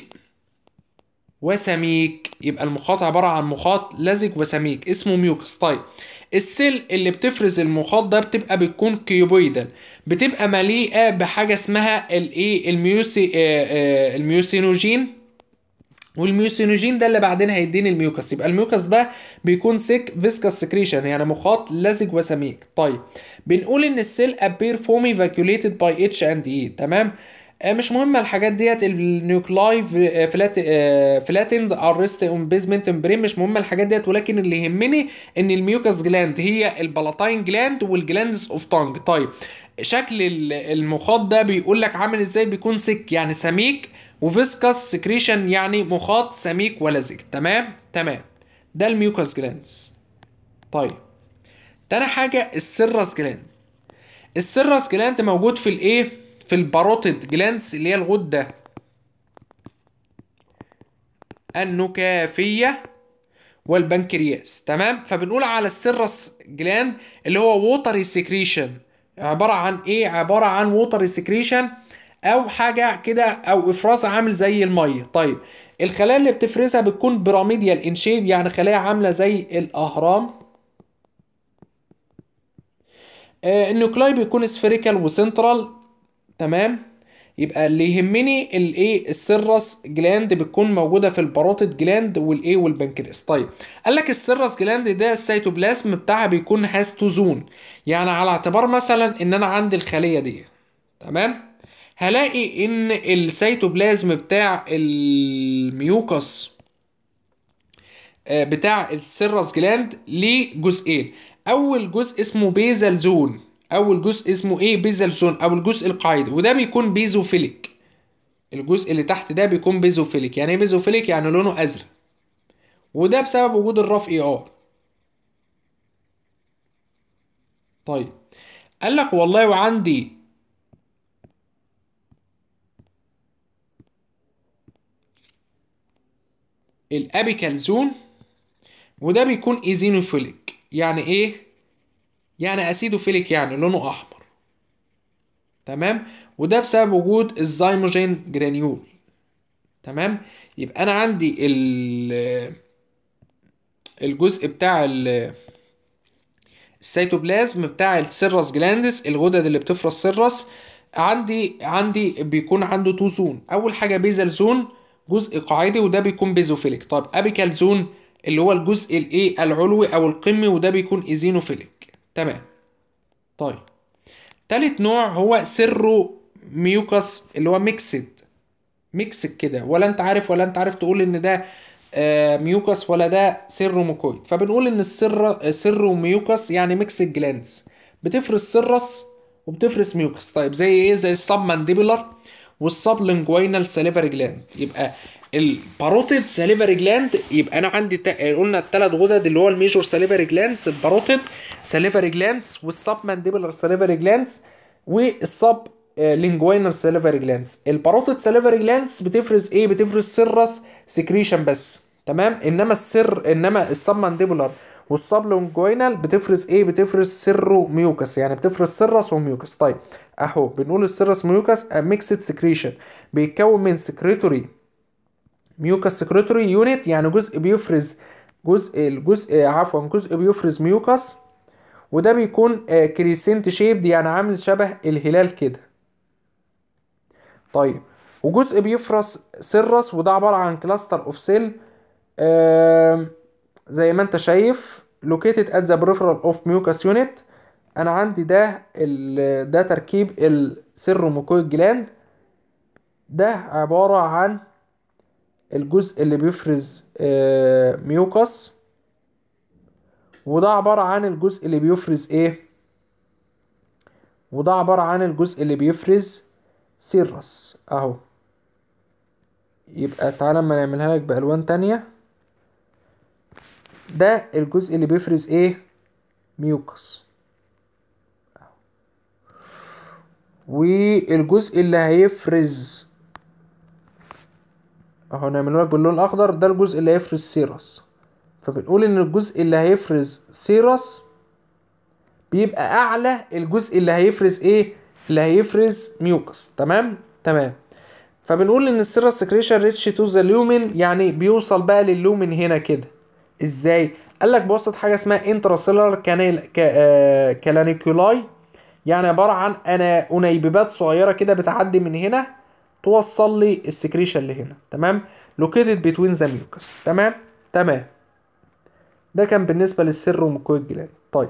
وسميك يبقى المخاط عباره عن مخاط لزج وسميك اسمه ميوكس طيب السيل اللي بتفرز المخاط ده بتبقى بتكون كيوبويدال بتبقى مليئه بحاجه اسمها الايه الميوسي آه آه الميوسينوجين والميوسينوجين ده اللي بعدين هيديني الميوكس يبقى الميوكس ده بيكون سيك فيسكاس سكريشن يعني مخاط لزج وسميك طيب بنقول ان السيل ابير فومي فاكيوليتد باي اتش اند اي تمام مش مهمه الحاجات ديت النيوكلاي فلات فلاتند ارست اون بيزمنت مبرين مش مهمه الحاجات ديت ولكن اللي يهمني ان الميوكس جلاند هي البلاتاين جلاند والجلاندز اوف تانج طيب شكل المخاط ده بيقول لك عامل ازاي بيكون سك يعني سميك وفيسكاس سكريشن يعني مخاط سميك ولزج تمام تمام ده الميوكس جلاندز طيب تاني حاجه السيرس جلاند السيرس جلاند موجود في الايه في الباروتيد جلانس اللي هي الغده النكافيه والبنكرياس تمام فبنقول على السيرس جلاند اللي هو ووتري سكريشن عباره عن ايه عباره عن ووتري سكريشن او حاجه كده او افراز عامل زي الميه طيب الخلايا اللي بتفرزها بتكون بيراميديال انشيب يعني خلايا عامله زي الاهرام آه النيوكلاي بيكون سفيريكال وسنترال تمام يبقى اللي يهمني الايه السيرس جلاند بتكون موجوده في الباروتيد جلاند والايه والبنكرياس طيب قال لك السيرس جلاند ده السيتوبلازم بتاعها بيكون هاستوزون يعني على اعتبار مثلا ان انا عندي الخليه دي تمام هلاقي ان السيتوبلازم بتاع الميوكس آه، بتاع السيرس جلاند ليه جزئين اول جزء اسمه بيزل زون اول جزء اسمه ايه بيزل زون او الجزء القاعدي وده بيكون بيزوفيليك الجزء اللي تحت ده بيكون بيزوفيليك يعني ايه بيزوفيليك يعني لونه ازرق وده بسبب وجود الراف اي ار طيب قال لك والله وعندي الابيكال زون وده بيكون ايزينوفيليك يعني ايه يعني اسيدوفيليك يعني لونه احمر تمام وده بسبب وجود الزيموجين جرانيول تمام يبقى انا عندي ال الجزء بتاع ال السيتوبلازم بتاع السيرس جلاندس الغدد اللي بتفرز سيرس عندي عندي بيكون عنده تو زون اول حاجه بيزل زون جزء قاعدي وده بيكون بيزوفيليك طيب ابيكال زون اللي هو الجزء الايه العلوي او القمي وده بيكون ايزينوفيليك تمام طيب تالت نوع هو سيرو ميوكس اللي هو ميكسد ميكسد كده ولا انت عارف ولا انت عارف تقول ان ده آه، ميوكس ولا ده سيروموكويد فبنقول ان السر سيروميوكس يعني ميكس جلاندز بتفرز سيرس وبتفرز ميوكس طيب زي ايه زي السب مانديبولار والسب لينجوينال ساليفري جلاند يبقى الباروتيد ساليفري جلاند يبقى انا عندي تا... قلنا الثلاث غدد اللي هو الميجور ساليفري جلاندز الباروتيد ساليفري جلاندز والسب مانديبولار ساليفري جلاندز والسب لينجوينال ساليفري جلاندز الباروتيد ساليفري جلاندز بتفرز ايه بتفرز سيرس سكريشن بس تمام انما السر انما السب مانديبولار والسب لينجوينال بتفرز ايه بتفرز سيرو ميوكس يعني بتفرز سيرس وميوكس طيب اهو بنقول السيرس ميوكس ميكسد سكريشن بيتكون من سكريتوري ميوكس سكريتوري يونت يعني جزء بيفرز جزء الجزء عفوا جزء بيفرز ميوكس وده بيكون كريسنت شيبد يعني عامل شبه الهلال كده طيب وجزء بيفرز سيرس وده عبارة عن كلاستر اوف سيل زي ما انت شايف located at the peripheral of mucus unit انا عندي ده ال ده تركيب السيروموكويد جلاند ده عبارة عن الجزء اللي بيفرز آه، ميوكس وده عبارة عن الجزء اللي بيفرز ايه وده عبارة عن الجزء اللي بيفرز سيرس اهو يبقى تعالى اما نعملها لك بألوان تانية ده الجزء اللي بيفرز ايه ميوكس والجزء اللي هيفرز اهو نعمله لك باللون الاخضر ده الجزء اللي هيفرز سيرس فبنقول ان الجزء اللي هيفرز سيرس بيبقى اعلى الجزء اللي هيفرز ايه اللي هيفرز ميوكس تمام تمام فبنقول ان السيرس سكريشن ريتش تو ذا لومن يعني بيوصل بقى لللومن هنا كده ازاي قال لك بواسطه حاجه اسمها انتراسيلر كانال كالانيكولاي يعني عباره عن انا انيبيبات صغيره كده بتعدي من هنا توصل لي السكريشن اللي هنا تمام لوكيتد بتوين ذا ميوكس تمام تمام ده كان بالنسبه للسيروموكويد جلاند طيب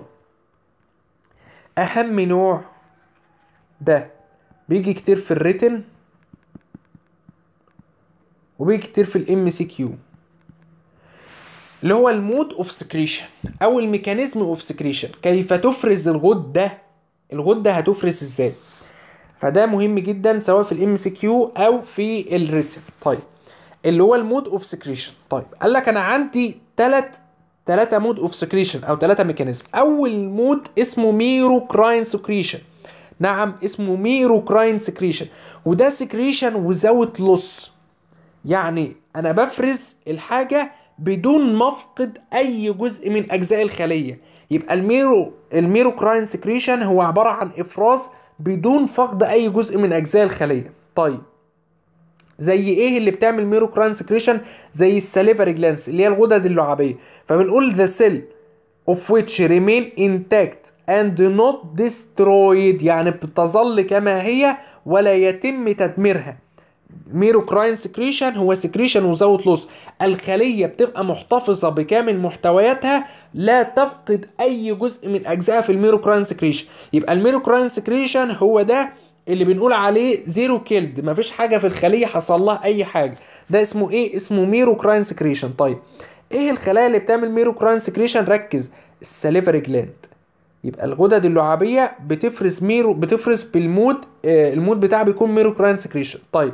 اهم نوع ده بيجي كتير في الريتن وبيجي كتير في الام سي كيو اللي هو المود اوف سكريشن او الميكانيزم اوف سكريشن كيف تفرز الغده الغده هتفرز ازاي فده مهم جدا سواء في الام سي كيو او في الريتن طيب اللي هو المود اوف سكريشن طيب قال لك انا عندي ثلاث ثلاثة مود اوف سكريشن او ثلاثة ميكانيزم اول مود اسمه ميروكراين سكريشن نعم اسمه ميروكراين سكريشن وده سكريشن وزاوت لوس يعني انا بفرز الحاجه بدون ما افقد اي جزء من اجزاء الخليه يبقى الميرو الميروكراين سكريشن هو عباره عن افراز بدون فقد اي جزء من اجزاء الخليه طيب زي ايه اللي بتعمل ميروكراين سكريشن زي الساليفري جلانس اللي هي الغدد اللعابيه فبنقول the cell of which remain intact and not destroyed يعني بتظل كما هي ولا يتم تدميرها ميروكراين سكريشن هو سكريشن وزاوت لوس الخلية بتبقى محتفظة بكامل محتوياتها لا تفقد أي جزء من أجزائها في الميروكراين سكريشن يبقى الميروكراين سكريشن هو ده اللي بنقول عليه زيرو كيلد مفيش حاجه في الخليه حصل لها اي حاجه ده اسمه ايه اسمه ميروكراين سكريشن طيب ايه الخلايا اللي بتعمل ميروكراين سكريشن ركز السليفري جلاند يبقى الغدد اللعابيه بتفرز ميرو بتفرز بالمود آه المود بتاعها بيكون ميروكراين سكريشن طيب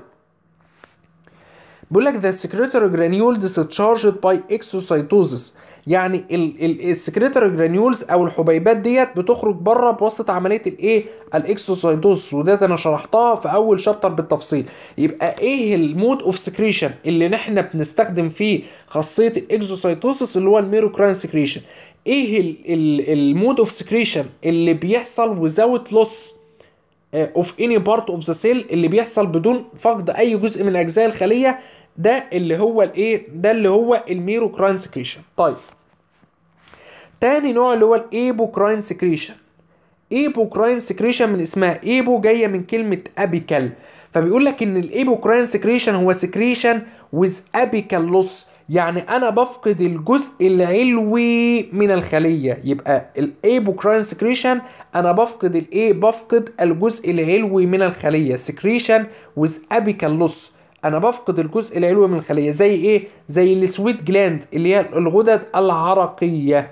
بيقول لك the secretory granules discharged by exocytosis يعني السكريتوري جرانيولز او الحبيبات ديت بتخرج بره بواسطه عمليه الايه الاكسوسايتوز وده انا شرحتها في اول شابتر بالتفصيل يبقى ايه المود اوف سكريشن اللي احنا بنستخدم فيه خاصيه الاكسوسايتوسس اللي هو الميروكراين سكريشن ايه المود اوف سكريشن اللي بيحصل without loss اوف اني بارت اوف ذا سيل اللي بيحصل بدون فقد اي جزء من اجزاء الخليه ده اللي هو الايه ده اللي هو الميروكراين سكريشن طيب تاني نوع اللي هو الايبوكراين سكريشن ايبوكراين سكريشن من اسمها ايبو جايه من كلمه ابيكال فبيقول لك ان الايبوكراين سكريشن هو سكريشن ويز ابيكال لوس يعني انا بفقد الجزء العلوي من الخليه يبقى الايبوكراين سكريشن انا بفقد الايه بفقد الجزء العلوي من الخليه سكريشن ويز ابيكال لوس انا بفقد الجزء العلوي من الخليه زي ايه زي السويت جلاند اللي هي الغدد العرقيه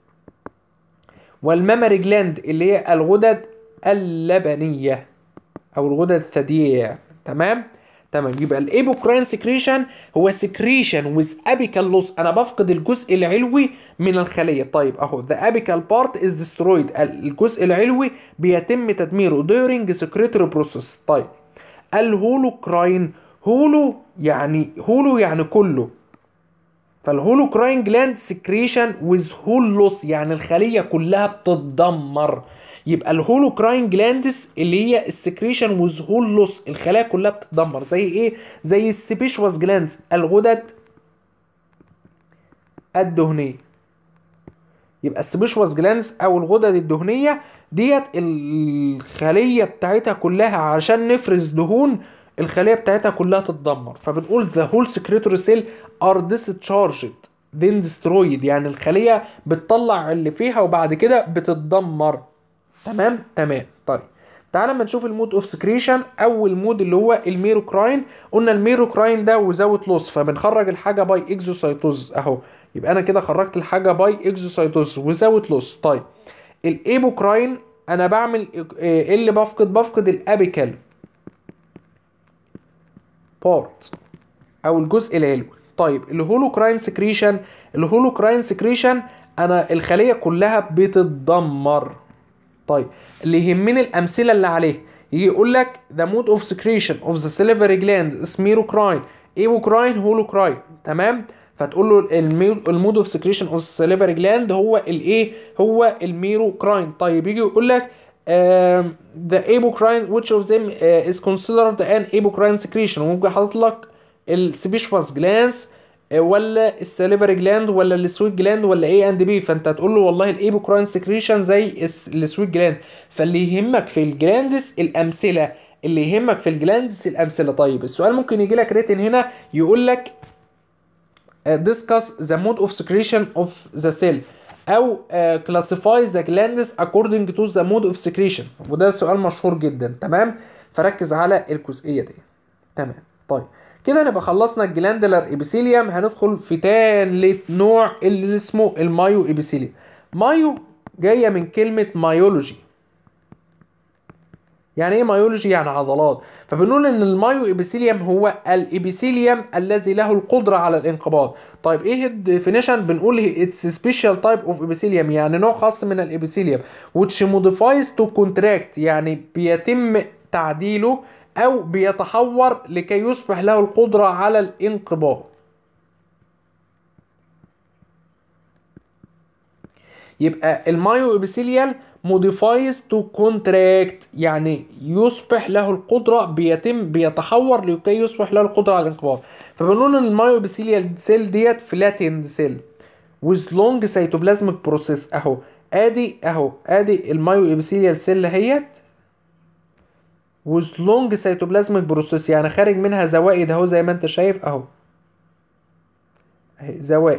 والمامري جلاند اللي هي الغدد اللبنيه او الغدد الثدييه تمام تمام يبقى الايبوكراين سكريشن هو سكريشن ويز ابيكال لوس انا بفقد الجزء العلوي من الخليه طيب اهو ذا ابيكال بارت از ديسترويد الجزء العلوي بيتم تدميره during secretory process طيب الهولوكراين هولو يعني هولو يعني كله فالهولوكراين جلاند سكريشن ويز هول لوس يعني الخليه كلها بتتدمر يبقى الهولوكراين جلاندس اللي هي السكريشن ويز هول لوس الخلايا كلها بتتدمر زي ايه زي السبيشواس جلاندز الغدد الدهنيه يبقى السبيشواس جلاندز او الغدد الدهنيه ديت الخليه بتاعتها كلها عشان نفرز دهون الخليه بتاعتها كلها تتدمر فبنقول the whole secretory cell are discharged then destroyed يعني الخليه بتطلع اللي فيها وبعد كده بتتدمر تمام تمام طيب تعالى اما نشوف المود اوف سكريشن اول مود اللي هو الميروكراين قلنا الميروكراين ده وزاوت لوس فبنخرج الحاجه باي اكزوسايتوز اهو يبقى انا كده خرجت الحاجه باي اكزوسايتوز وزاوت لوس طيب الايبوكراين انا بعمل ايه اللي بفقد بفقد الابيكال بارت او الجزء العلوي طيب الهولوكراين سكريشن الهولوكراين سكريشن انا الخليه كلها بتتدمر طيب اللي يهمني الامثله اللي عليه يجي يقول لك the mode of secretion of the salivary gland is merocrine ايبوكراين هولوكراين تمام فتقول له المود اوف سكريشن اوف salivary gland هو الايه هو الميروكراين طيب يجي يقول لك uh, the apocrine which of them uh, is considered an apocrine secretion وممكن حاطط لك السبيشواس جلانس ولا السليفري جلاند ولا السويت جلاند ولا ايه اند بي فانت هتقول له والله الايبوكراين سكريشن زي السويت جلاند فاللي يهمك في الجلاندس الامثله اللي يهمك في الجلاندس الامثله طيب السؤال ممكن يجي لك ريتن هنا يقول لك discuss the mode of secretion of the cell او uh, classify the glands according to the mode of secretion وده سؤال مشهور جدا تمام فركز على الجزئيه دي تمام طيب كده نبقى خلصنا الجلاندولار ابيثيليوم هندخل في تالت نوع اللي اسمه المايو ابيثيليوم مايو جايه من كلمه مايولوجي يعني ايه مايولوجي يعني عضلات فبنقول ان المايو ابيثيليوم هو الابيثيليوم الذي له القدره على الانقباض طيب ايه الديفينيشن بنقول اتس سبيشال تايب اوف ابيثيليوم يعني نوع خاص من الابيثيليوم which modifies to contract يعني بيتم تعديله او بيتحور لكي يصبح له القدره على الانقباض يبقى المايو ابيثيليال modifies to contract يعني يصبح له القدرة بيتم بيتحور لكي يصبح له القدرة على الانقباض فبنقول ان المايو ابيثيليال سيل ديت فلاتند سيل with long cytoplasmic process اهو ادي اهو ادي المايو ابيثيليال سيل اهيت with long cytoplasmic process يعني خارج منها زوائد اهو زي ما انت شايف اهو اهي زوائد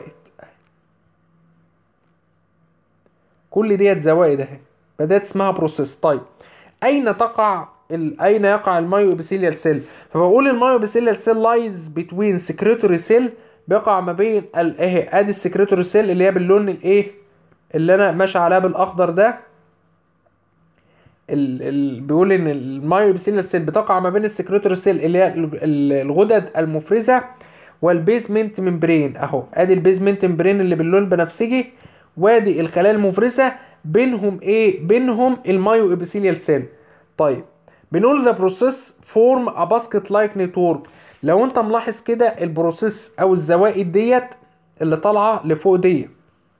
كل ديت زوائد اهي بدات اسمها بروسيس طيب اين تقع ال... اين يقع المايو ابيثيليال سيل فبقول المايو ابيثيليال سيل لايز بتوين سكريتوري سيل بيقع ما بين ال... اهي ادي السكريتوري سيل اللي هي باللون الايه اللي انا ماشي عليها بالاخضر ده ال... ال... بيقول ان المايو ابيثيليال سيل بتقع ما بين السكريتوري سيل اللي هي ال- ال- الغدد المفرزه والبيزمنت ممبرين اهو ادي البيزمنت ممبرين اللي باللون البنفسجي وادي الخلايا المفرزه بينهم ايه بينهم المايو ابيثيليال سيل طيب بنقول ذا بروسيس فورم ا باسكت لايك نتورك لو انت ملاحظ كده البروسيس او الزوائد ديت اللي طالعه لفوق ديت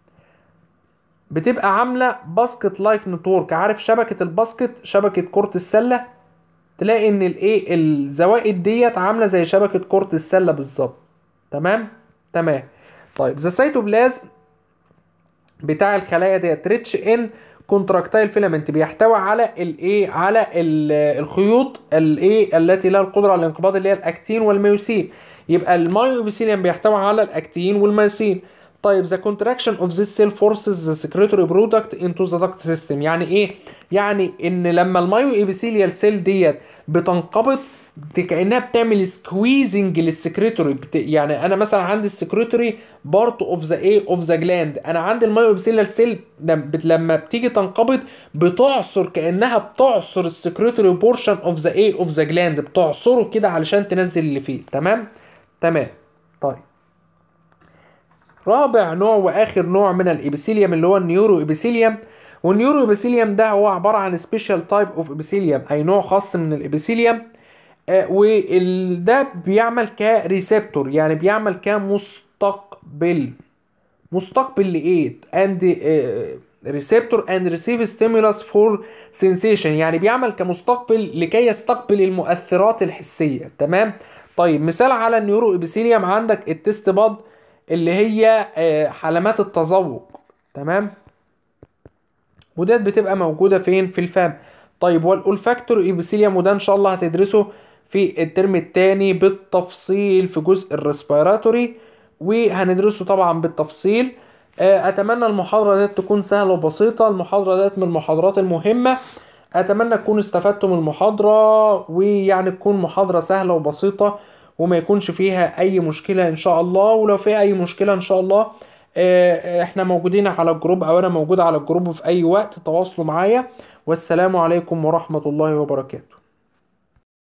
بتبقى عامله باسكت لايك نتورك عارف شبكه الباسكت شبكه كره السله تلاقي ان الايه الزوائد ديت عامله زي شبكه كره السله بالظبط تمام تمام طيب ذا سيتوبلازم بتاع الخلايا ديت ريتش ان كونتراكتايل فيلامنت بيحتوي على الايه على ال- الخيوط الايه التي لها القدره على الانقباض اللي هي الاكتين والميوسين يبقى المايوبيثيليوم بيحتوي على الاكتين والميوسين طيب the contraction of this cell forces the secretory product into the duct system يعني ايه يعني ان لما المايو ايبيثيليال سيل ديت بتنقبض دي كانها بتعمل سكويزنج للسكريتوري بت... يعني انا مثلا عندي السكريتوري بارت اوف ذا ايه اوف ذا جلاند انا عندي المايو ايبيثيليال سيل لما بت... لما بتيجي تنقبض بتعصر كانها بتعصر السكريتوري بورشن اوف ذا ايه اوف ذا جلاند بتعصره كده علشان تنزل اللي فيه تمام تمام طيب رابع نوع واخر نوع من الابيثيليوم اللي هو النيورو ابيثيليوم والنيورو ابيثيليوم ده هو عباره عن سبيشال تايب اوف ابيثيليوم اي نوع خاص من الابيثيليوم آه وده بيعمل كريسبتور يعني بيعمل كمستقبل مستقبل لايه اند ريسبتور اند ريسيف ستيمولس فور سensation يعني بيعمل كمستقبل لكي يستقبل المؤثرات الحسيه تمام طيب مثال على النيورو ابيثيليوم عندك التست باد اللي هي آه، حلمات التذوق تمام وديت بتبقى موجودة فين في الفم طيب والأولفاكتور إيبيثيليوم وده إن شاء الله هتدرسه في الترم التاني بالتفصيل في جزء الريسبيراتوري وهندرسه طبعا بالتفصيل آه، أتمنى المحاضرة ديت تكون سهلة وبسيطة المحاضرة ديت من المحاضرات المهمة أتمنى تكونوا استفدتوا من المحاضرة ويعني تكون محاضرة سهلة وبسيطة وما يكونش فيها أي مشكلة إن شاء الله ولو في أي مشكلة إن شاء الله آه، احنا موجودين على الجروب او انا موجود على الجروب في اي وقت تواصلوا معايا والسلام عليكم ورحمة الله وبركاته